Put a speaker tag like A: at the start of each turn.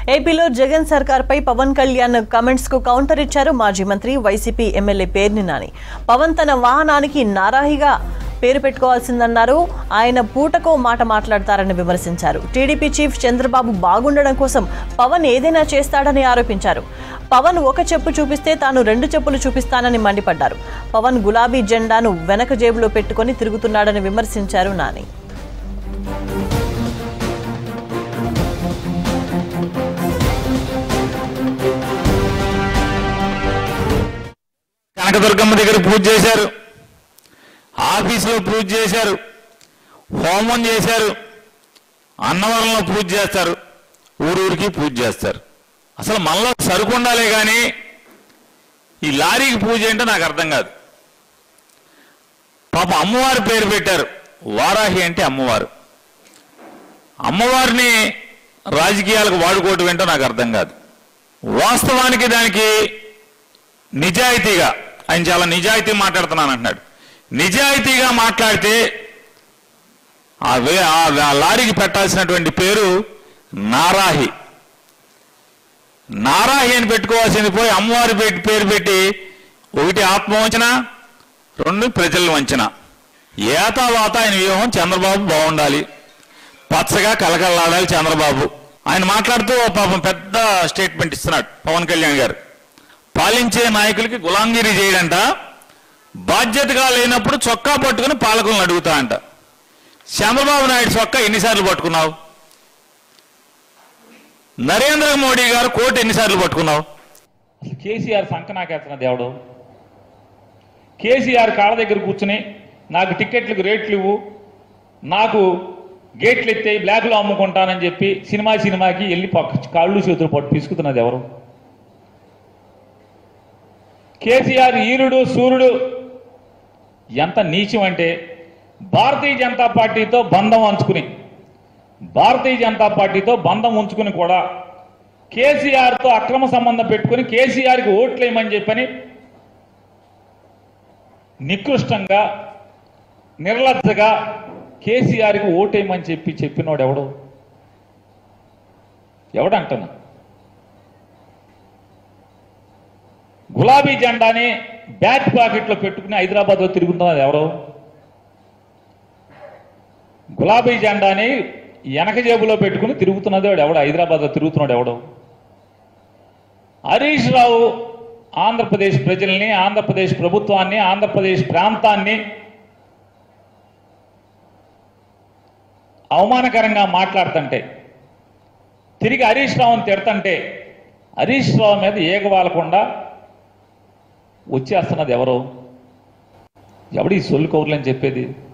A: ఏపీలో జగన్ సర్కార్పై పవన్ కళ్యాణ్ కమెంట్స్ కు కౌంటర్ ఇచ్చారు మాజీ మంత్రి వైసీపీ ఎమ్మెల్యే పేర్ని నాని పవన్ తన వాహనానికి నారాహిగా పేరు పెట్టుకోవాల్సిందన్నారు ఆయన పూటకో మాట మాట్లాడతారని విమర్శించారు టీడీపీ చీఫ్ చంద్రబాబు బాగుండడం కోసం పవన్ ఏదైనా చేస్తాడని ఆరోపించారు పవన్ ఒక చెప్పు చూపిస్తే తాను రెండు చెప్పులు చూపిస్తానని మండిపడ్డారు పవన్ గులాబీ జెండాను వెనక జేబులో పెట్టుకొని తిరుగుతున్నాడని విమర్శించారు నాని
B: కనకదుర్గమ్మ దగ్గర పూజ చేశారు ఆఫీసులో పూజ చేశారు హోమం చేశారు అన్నవరంలో పూజ చేస్తారు ఊరూరికి పూజ చేస్తారు అసలు మనలో సరుకు ఉండాలే కానీ ఈ లారీకి పూజ ఏంటో నాకు అర్థం కాదు పాప అమ్మవారి పేరు పెట్టారు వారాహి అంటే అమ్మవారు అమ్మవారిని రాజకీయాలకు వాడుకోవటం ఏంటో నాకు అర్థం కాదు వాస్తవానికి దానికి నిజాయితీగా ఆయన చాలా నిజాయితీ మాట్లాడుతున్నాను అంటున్నాడు నిజాయితీగా మాట్లాడితే ఆ వే ఆ ఆ లారీకి పెట్టాల్సినటువంటి పేరు నారాహి నారాహి అని పెట్టుకోవాల్సింది పోయి అమ్మవారి పెట్టి పేరు పెట్టి ఒకటి ఆత్మవంచన రెండు ప్రజల వంచన ఏతావాత ఆయన వ్యూహం చంద్రబాబు బాగుండాలి పచ్చగా కలకల్లాడాలి చంద్రబాబు ఆయన మాట్లాడుతూ ఓ పాపం పెద్ద స్టేట్మెంట్ ఇస్తున్నాడు పవన్ కళ్యాణ్ గారు పాలించే నాయకులకి గులాంగిరి చేయడంట బాధ్యతగా లేనప్పుడు చొక్కా పట్టుకుని పాలకులను అడుగుతా అంట చంద్రబాబు నాయుడు చొక్కా ఎన్నిసార్లు పట్టుకున్నావు నరేంద్ర మోడీ గారు కోర్టు ఎన్నిసార్లు పట్టుకున్నావు
C: అసలు కేసీఆర్ సంక నాకేస్తున్నది ఎవడు కేసీఆర్ కాళ్ళ దగ్గర కూర్చుని నాకు టికెట్లకు రేట్లు ఇవ్వు నాకు గేట్లు ఎత్తాయి బ్లాక్లో అమ్ముకుంటానని చెప్పి సినిమా సినిమాకి వెళ్ళి పక్క కాళ్ళు చేతులు పట్టు పిసుకుతున్నది ఎవరు కేసీఆర్ ఈరుడు సూర్యుడు ఎంత నీచం అంటే భారతీయ జనతా పార్టీతో బంధం అంచుకుని భారతీయ జనతా పార్టీతో బంధం ఉంచుకుని కూడా కేసీఆర్తో అక్రమ సంబంధం పెట్టుకుని కేసీఆర్కి ఓట్లేయమని చెప్పని నికృష్టంగా నిర్లజ్జగా కేసీఆర్కి ఓటేయమని చెప్పి చెప్పినోడు ఎవడు ఎవడంటున్నా గులాబీ జెండాని బ్యాక్ పాకెట్లో పెట్టుకుని హైదరాబాద్లో తిరుగుతున్నది ఎవరు గులాబీ జెండాని వెనక జేబులో పెట్టుకుని తిరుగుతున్నది వాడు ఎవడు హైదరాబాద్లో తిరుగుతున్నాడు ఎవడు హరీష్ రావు ఆంధ్రప్రదేశ్ ప్రజల్ని ఆంధ్రప్రదేశ్ ప్రభుత్వాన్ని ఆంధ్రప్రదేశ్ ప్రాంతాన్ని అవమానకరంగా మాట్లాడుతుంటే తిరిగి హరీష్ రావుని తిడతంటే హరీష్ రావు మీద ఏగవాలకుండా వచ్చేస్తున్నది ఎవరు ఎవడు ఈ సొల్లు కౌరులని చెప్పేది